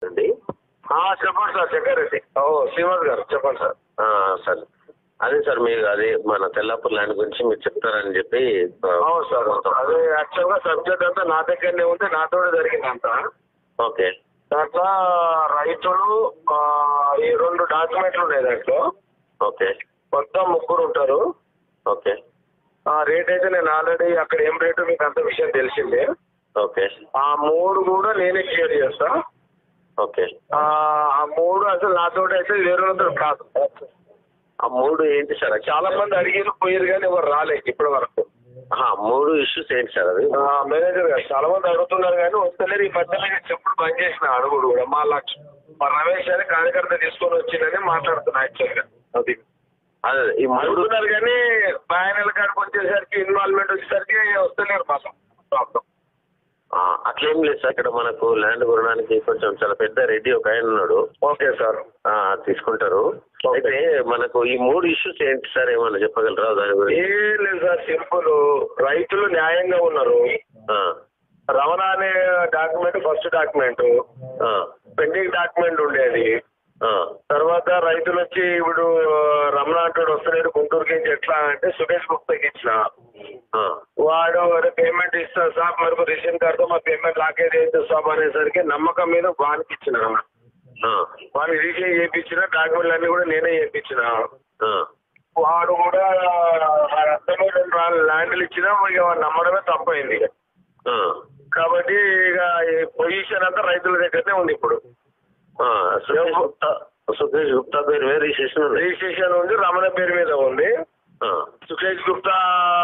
అండి ఆ, చెప్పండి సార్ జగ్గారెడ్డి ఓ శ్రీనివాస్ గారు చెప్పండి సార్ ఆ, సార్ అదే సార్ మీరు అదే మన తెల్లాపూర్ ల్యాండ్ గురించి మీరు చెప్తారని చెప్పి ఆ, అవును సార్ అదే యాక్చువల్గా సబ్జెక్ట్ అంతా నా దగ్గరనే ఉంది నాతోనే జరిగింది అంతా ఓకే దాంట్లో రైతులు ఆ, ఈ రెండు డాక్యుమెంట్లు ఉన్నాయి దాంట్లో ఓకే మొత్తం ముగ్గురు ఉంటారు ఓకే ఆ రేట్ అయితే నేను ఆల్రెడీ అక్కడ ఏం రేటు మీకు అంత విషయం తెలిసిందే ఓకే ఆ మూడు కూడా నేనే క్లియర్ చేస్తా ఓకే ఆ ఆ మూడు అసలు నాతోటి అయితే వేరే వాళ్ళతో కాదు ఆ మూడు ఏంటి సార్ చాలా మంది అడిగారు పోయారు కానీ ఎవరు రాలేదు ఇప్పటి వరకు ఆహా, మూడు ఇష్యూస్ ఏంటి సార్ అది ఆ, మేనేజర్ గారు చాలా మంది అడుగుతున్నారు కానీ వస్తలేరు ఈ మధ్యలో నేను చెప్పుడు బంద్ చేసిన అడుగుడు కూడా మా లక్ష మా రమేష్ అని కార్యకర్త తీసుకొని వచ్చిందని మాట్లాడుతున్నా యాక్చువల్గా అది అదే ఈ మూడు అడుగుతున్నారు కానీ ఫైనల్ కాడికి వచ్చేసరికి ఇన్వాల్వ్మెంట్ వచ్చేసరికి వస్తలేరు మాకు ప్రాబ్లం ఆ, అట్లేం లేదు సార్ ఇక్కడ మనకు ల్యాండ్ కొనడానికి కొంచెం చాలా పెద్ద రెడ్డి ఒక ఆయన ఉన్నాడు ఓకే సార్ ఆ, తీసుకుంటారు అయితే మనకు ఈ మూడు ఇష్యూస్ ఏంటి సార్ ఏమన్నా చెప్పగలరా దాని గురించి ఏం లేదు సార్ సింపుల్ రైతులు న్యాయంగా ఉన్నారు ఆ, రమణ అనే డాక్యుమెంట్ ఫస్ట్ డాక్యుమెంట్ ఆ, పెండింగ్ డాక్యుమెంట్ ఉండేది ఆ, తర్వాత రైతులు వచ్చి ఇప్పుడు రమణ అంటాడు వస్తలేడు గుంటూరుకి నుంచి ఎట్లా అంటే సురేష్ గుప్తాకి ఇచ్చిన ఆ, వాడు అరే పేమెంట్ ఇస్తా సాబ్ మరకు రేషన్ కార్డుతో మా పేమెంట్ లాకేజ్ అయితే సాబ్ అనేసరికి నమ్మకం మీద వానికి ఇచ్చిన ఆ, వానికి రీచేంజ్ చేయించిన డాక్యుమెంట్లు అన్ని కూడా నేనే చేయించిన ఆ, వాడు కూడా వాడు అర్థమే రెండు నాలుగు ల్యాండ్లు ఇచ్చినా ఇక వాడు నమ్మడమే తప్పైంది ఇక ఆ, కాబట్టి ఇక ఈ పొజిషన్ అంతా రైతుల దగ్గరనే ఉంది ఇప్పుడు ఆ, సురేష్ గుప్తా సురేష్ గుప్తా పేరు మీద రిజిస్ట్రేషన్ ఉంది రిజిస్ట్రేషన్ ఉంది రమణ పేరు మీద ఉంది ఆ, సుఖేష్ గుప్తా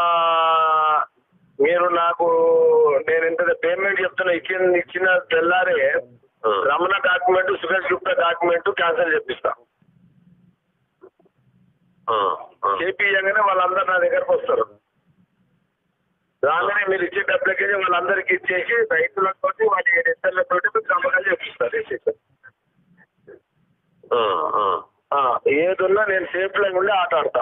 మీరు నాకు నేను ఇంత పేమెంట్ చెప్తున్నా ఇచ్చిన ఇచ్చిన తెల్లారే ఆ, Ramana document Sukhesh Gupta document cancel చేపిస్తా ఆ, ఆ. చేపియంగానే వాళ్ళందరూ నా దగ్గరకు వస్తారు రాగానే మీరు ఇచ్చే డబ్బులకి వాళ్ళందరికీ ఇచ్చేసి రైతులతో వాటి ఇతరులతో మీకు నమ్మకం చేపిస్తారు రిజిస్ట్రేషన్. ఆ, ఆ. ఆ, ఏదున్నా నేను సేఫ్ లైన్ ఉండి ఆట ఆడతా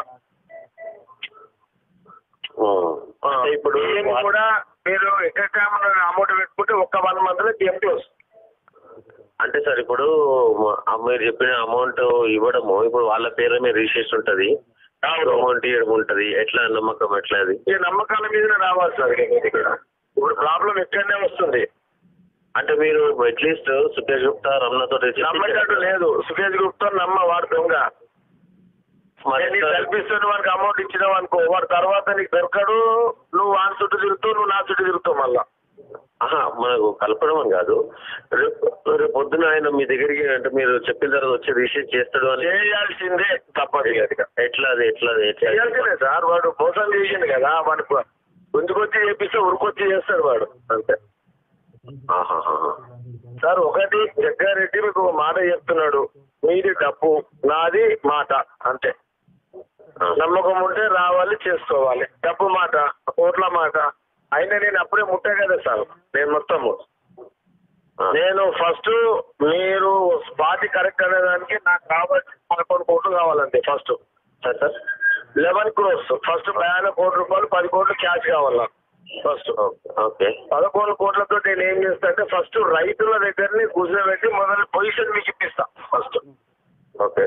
ఆ. అంటే ఇప్పుడు ఏమి కూడా మీరు ఎక్కడ అమౌంట్ పెట్టుకుంటే ఒక్క వన్ మంత్ లో గేమ్ క్లోజ్ అంటే సార్ ఇప్పుడు మ- ఆ మీరు చెప్పిన అమౌంట్ ఇవ్వడము ఇప్పుడు వాళ్ళ పేరు మీద రిజిస్ట్రేషన్ ఉంటది అమౌంట్ ఇవ్వడం ఉంటది ఎట్లా నమ్మకం ఎట్లా అది ఈ నమ్మకాల మీదనే రావాలి సార్ ఇక మీ దగ్గర ఇప్పుడు ప్రాబ్లం ఇక్కడనే వస్తుంది అంటే మీరు అట్లీస్ట్ సుఖేష్ గుప్తా రమణతో నమ్మకట్టు లేదు సుఖేష్ గుప్తా నమ్మ వాడు దొంగ మరి నేను నీకు సార్, కల్పిస్తాను వాడికి అమౌంట్ ఇచ్చినావు అనుకో వాడు తర్వాత నీకు దొరకడు నువ్వు వాని చుట్టూ తిరుగుతావు నువ్వు నా చుట్టూ తిరుగుతావు మళ్ళా ఆహా, మనకు కలపడం అని కాదు రేపు రేపు పొద్దున ఆయన మీ దగ్గరికి అంటే మీరు చెప్పిన తర్వాత వచ్చి రిజిస్టర్ చేస్తాడు అని చేయాల్సిందే తప్పదు ఇక అది. ఎట్లా అది ఎట్లా అది ఎట్లా చేయాల్సిందే సార్ వాడు మోసం చేసిండు కదా వాడు గుంజుకొచ్చి చేపిస్తే ఉరికొచ్చి చేస్తాడు వాడు అంతే ఆహాహాహా. సార్ ఒకటి జగ్గారెడ్డి మీకు ఒక మాట చెప్తున్నాడు మీది డబ్బు నాది మాట అంతే ఆ. నమ్మకం ఉంటే రావాలి చేసుకోవాలి డబ్బు మాట కోట్ల మాట అయినా నేను అప్పుడే ముట్టే కదా సార్ నేను మొత్తము ఆ. నేను ఫస్ట్ మీరు పార్టీ కరెక్ట్ అనే దానికి నాకు కావాల్సి పదకొండు కోట్లు కావాలండి first sir sir eleven crores first పదిహేను కోట్ల రూపాయలు పది కోట్లు క్యాష్ కావాలి నాకు ఫస్ట్ ఓకే ఓకే పదకొండు కోట్లతో నేను ఏం చేస్తా అంటే ఫస్ట్ రైతుల దగ్గరని కూర్చోబెట్టి మొదలు పొజిషన్ మీకు ఇప్పిస్తా ఫస్ట్ ఓకే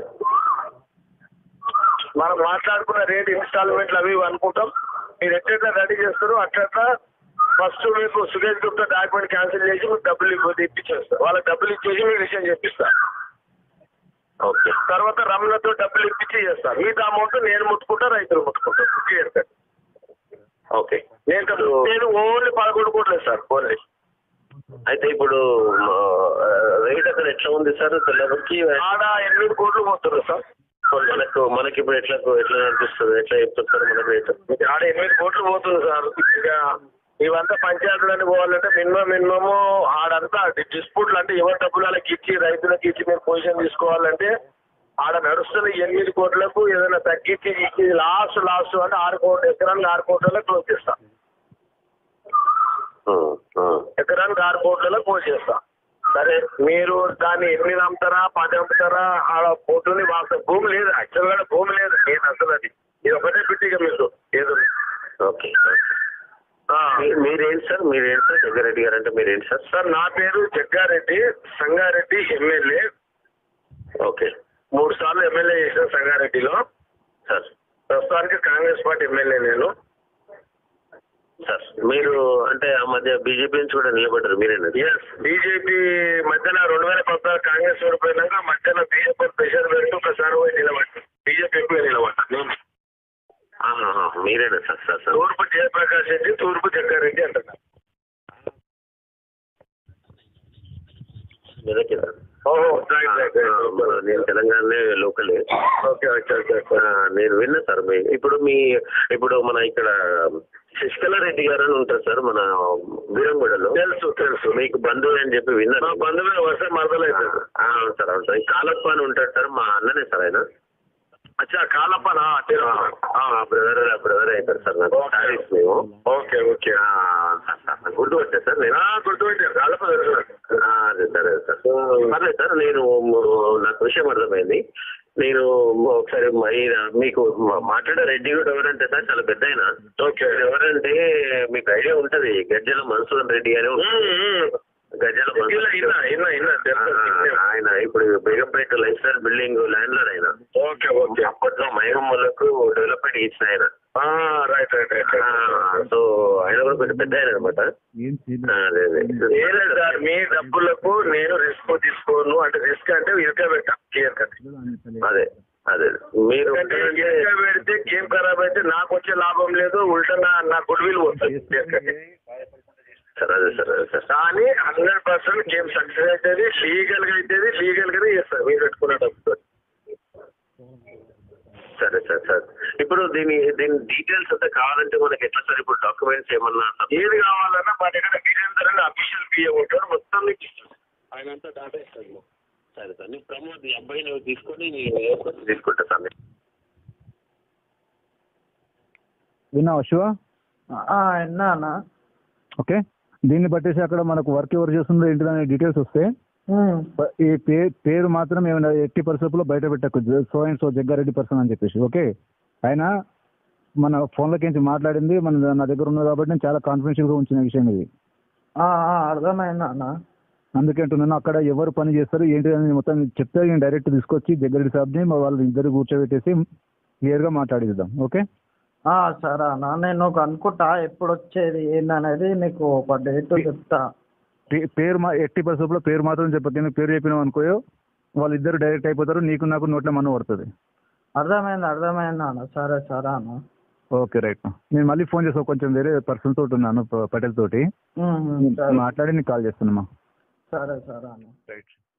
మనం మాట్లాడుకున్న రేట్ ఇన్స్టాల్మెంట్లు అవి ఇవి అనుకుంటాం మీరు ఎట్లయితే రెడీ చేస్తారో అట్లా ఫస్ట్ మీకు సురేష్ గుప్తా డాక్యుమెంట్ క్యాన్సిల్ చేసి మీకు డబ్బులు ఇవ్వ- ఇప్పించేస్తా వాళ్ళకి డబ్బులు ఇచ్చేసి మీకు రిసీవ్ చేపిస్తా ఓకే తర్వాత రమణతో డబ్బులు ఇప్పించి చేస్తా మిగతా అమౌంట్ నేను ముట్టుకుంటా రైతులు ముట్టుకుంటా క్లియర్ కట్ ఓకే నేను డబ్బులు- నేను ఓన్లీ పదకొండు కోట్లేదు సార్ ఓన్లీ అయితే ఇప్పుడు రేట్ అక్కడ ఎట్లా ఉంది సార్ తెల్లవరికి ఆడ ఎనిమిది కోట్లు పోతున్నారు సార్ మనకు మనకి ఇప్పుడు ఎట్లా ఎట్లా అనిపిస్తుంది ఎట్లా చెప్తారు సార్ మన రేట్ ఆడ ఎనిమిది కోట్లు పోతుంది సార్ ఇక ఇవంతా పంచాయతీలని పోవాలంటే మినిమం మినిమము ఆడంతా డిస్ప్యూట్లు అంటే ఎవరి డబ్బులు వాళ్ళకి ఇచ్చి రైతులకు ఇచ్చి మీరు పొజిషన్ తీసుకోవాలంటే ఆడ నడుస్తున్న ఎనిమిది కోట్లకు ఏదైనా తగ్గించి ఇచ్చి లాస్ట్ లాస్ట్ అంటే ఆరు కోట్ల ఎకరానికి ఆరు కోట్లలో క్లోజ్ చేస్తా ఎకరానికి ఆరు కోట్లలో క్లోజ్ చేస్తా సరే మీరు దాన్ని ఎనిమిది అమ్ముతారా పది అమ్ముతారా ఆడ పోతుంది మాకు భూమి లేదు యాక్చువల్గా భూమి లేదు నేను అసలు అది ఇది ఒకటే బిట్టిగా మీకు ఏదో ఓకే ఆ. మీ- మీరేంటి సార్ మీరేంటి సార్ జగ్గారెడ్డి గారు అంటే మీరేంటి సార్ సార్ నా పేరు జగ్గారెడ్డి సంగారెడ్డి ఎమ్మెల్యే ఓకే మూడు సార్లు ఎమ్మెల్యే చేసిన సంగారెడ్డిలో సార్ ప్రస్తుతానికి కాంగ్రెస్ పార్టీ ఎమ్మెల్యే నేను సార్ మీరు అంటే ఆ మధ్య బీజేపీ నుంచి కూడా నిలబడ్డారు మీరేనా ఎస్ బీజేపీ మధ్యన రెండు వేల పద్నాలుగు కాంగ్రెస్ ఓడిపోయినాక మధ్యన బీజేపీ ప్రెషర్ పెట్టి ఒకసారి పోయి నిలబడ్డా బీజేపీ ఎక్కువ నిలబడ్డా నేను ఆహాహా, మీరేనా సార్ సార్ సార్ తూర్పు జయప్రకాష్ రెడ్డి తూర్పు జగ్గారెడ్డి అంటున్నా మెదక్ ఓహో రైట్ రైట్ మన నేను తెలంగాణలో లోకలే ఓకే ఓకే ఓకే ఆ, నేను విన్నా సార్ మీ ఇప్పుడు మీ ఇప్పుడు మన ఇక్కడ శశికళ రెడ్డి గారు అని ఉంటారు సార్ మన వీరంగూడలో తెలుసు తెలుసు మీకు బంధువు అని చెప్పి మా విన్నాను బంధువులు వస్తే మరదలైతుంది ఆ, అవును సార్ అవును సార్ ఈ కాలప్ప అని ఉంటాడు సార్ మా అన్ననే సార్ ఆయన అచ్చా కాలప్పనా తెలుసు బ్రదర్ బ్రదర్ అవుతారు సార్ నాకు Okay. సారీస్ మేము ఓకే ఓకే ఆ, సార్, సార్, సార్, గుర్తు వచ్చారు సార్ నేను గుర్తుపెట్టారు కాలప్ప తెలుసు నాకు. ఆ, అదే సార్ అదే సార్ పర్లేదు సార్ నేను నాకు విషయం అర్థమైంది నేను ఒకసారి మరి మీకు మా- మాట్లాడే రెడ్డి కూడా ఎవరంటే సార్ చాలా పెద్ద ఆయన ఓకే ఎవరంటే మీకు ఐడియా ఉంటది గజ్జల మన్సూర్ రెడ్డి అని ఉమ్, ఉమ్. గజ్జల ఇన్నా మన్సూర్ ఇన్నా ఇన్నా ఇన్నా తెలుసు. ఆ, ఆయన ఇప్పుడు Begumpet lifestyle building landlord ఆయన ఓకే ఓకే అప్పట్లో మైహమ్మలకు డెవలప్మెంట్ ఇచ్చిన ఆయన ఆ, రైట్ రైట్ రైట్ ఆ, సో ఆయన కూడా కొంచెం పెద్ద ఆయన అనమాట అదే అదే ఏలే సార్ మీ డబ్బులకు నేను రిస్క్ తీసుకోను అంటే రిస్క్ అంటే ఇరక పెట్టా క్లియర్ కట్ అదే అదే మీరు ఎందుకంటే ఇరక పెడితే గేమ్ ఖరాబ్ అయితే నాకు వచ్చే లాభం లేదు ఉల్టా నా నా గుడ్ విల్ పోతుంది clear cut. సార్ అదే సార్ అదే సార్ కానీ హండ్రెడ్ పర్సెంట్ గేమ్ సక్సెస్ అవుతుంది లీగల్ గా అవుతుంది లీగల్ గానే చేస్తారు మీరు పెట్టుకున్న డబ్బుతో సరే సార్ సార్ ఇప్పుడు దీని దీని డీటెయిల్స్ అంతా కావాలంటే మనకి ఎట్లా సార్ ఇప్పుడు డాక్యుమెంట్స్ ఏమన్నా ఏది కావాలన్నా మా దగ్గర వీరేందర్ అని అఫీషియల్ పిఏ ఉంటాడు మొత్తం మీకు ఇస్తాడు ఆయన అంతా డాటా ఇస్తాడు సరే సార్ నేను ప్రమోద్ ఈ అబ్బాయిని తీసుకొని నేను ఎయిర్పోర్ట్ తీసుకుంటా సార్ నేను. విన్నావా శివ విన్నానా ఓకే దీన్ని బట్టేసి అక్కడ మనకు వర్క్ ఎవరు చేస్తుందో ఏంటిదనే డీటెయిల్స్ వస్తే ప- ఈ పే పేరు మాత్రం ఏమైనా ఎట్టి పరిస్థితుల్లో బయట పెట్టకు so and so Jagga Reddy person అని చెప్పేసి ఓకే ఆయన మన ఫోన్లకి మాట్లాడింది మన నా దగ్గర ఉన్నది కాబట్టి నేను చాలా కాన్ఫిడెన్షియల్గా ఉంచిన విషయం ఇది అర్థమైందన్నా అందుకే అంటున్నాను అక్కడ ఎవరు పని చేస్తారు ఏంటి అని మొత్తం చెప్తే నేను డైరెక్ట్ తీసుకొచ్చి జగ్గారెడ్డి సాబ్ని మా వాళ్ళు ఇద్దరు కూర్చోబెట్టేసి క్లియర్గా మాట్లాడిద్దాం ఓకే సరే అన్న నేను ఒక అనుకుంటా ఎప్పుడు వచ్చేది ఏందనేది నీకు ఒక డేట్ చెప్తా పే- పేరు మా ఎట్టి పరిస్థితుల్లో పేరు మాత్రం చెప్పక నువ్వు పేరు చెప్పినావు అనుకోయో వాళ్ళిద్దరు డైరెక్ట్ అయిపోతారు నీకు నాకు నోట్ల మన్ను పడుతుంది అర్థమైంది అర్థమైంది అన్న సరే సరే అన్న ఓకే రైట్ నేను మళ్ళీ ఫోన్ చేస్తా కొంచెం వేరే పర్సన్ తోటి ఉన్నాను ప- పటేల్ తోటి ఉమ్, ఉమ్, సరే మాట్లాడి నీకు కాల్ చేస్తున్నామా సరే సరే అన్న రైట్